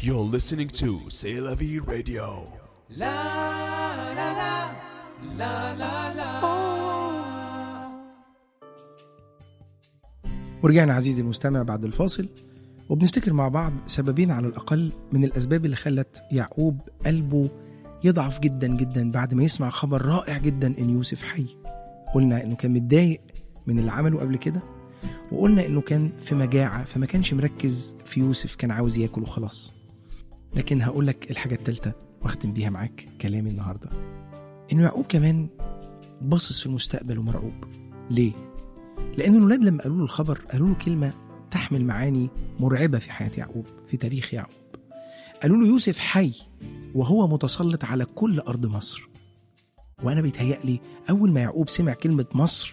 You're listening to C'est la vie radio. ورجعنا عزيزي المستمع بعد الفاصل وبنفتكر مع بعض سببين على الأقل من الأسباب اللي خلت يعقوب قلبه يضعف جدا جدا بعد ما يسمع خبر رائع جدا إن يوسف حي قلنا إنه كان متضايق من اللي عمله قبل كده وقلنا إنه كان في مجاعة فما كانش مركز في يوسف كان عاوز ياكل وخلاص لكن هقول لك الحاجة التالتة واختم بيها معاك كلامي النهاردة إنه يعقوب كمان باصص في المستقبل ومرعوب ليه؟ لأن الولاد لما قالوا له الخبر قالوا له كلمة تحمل معاني مرعبة في حياة يعقوب في تاريخ يعقوب قالوا له يوسف حي وهو متسلط على كل أرض مصر وأنا بيتهيألي أول ما يعقوب سمع كلمة مصر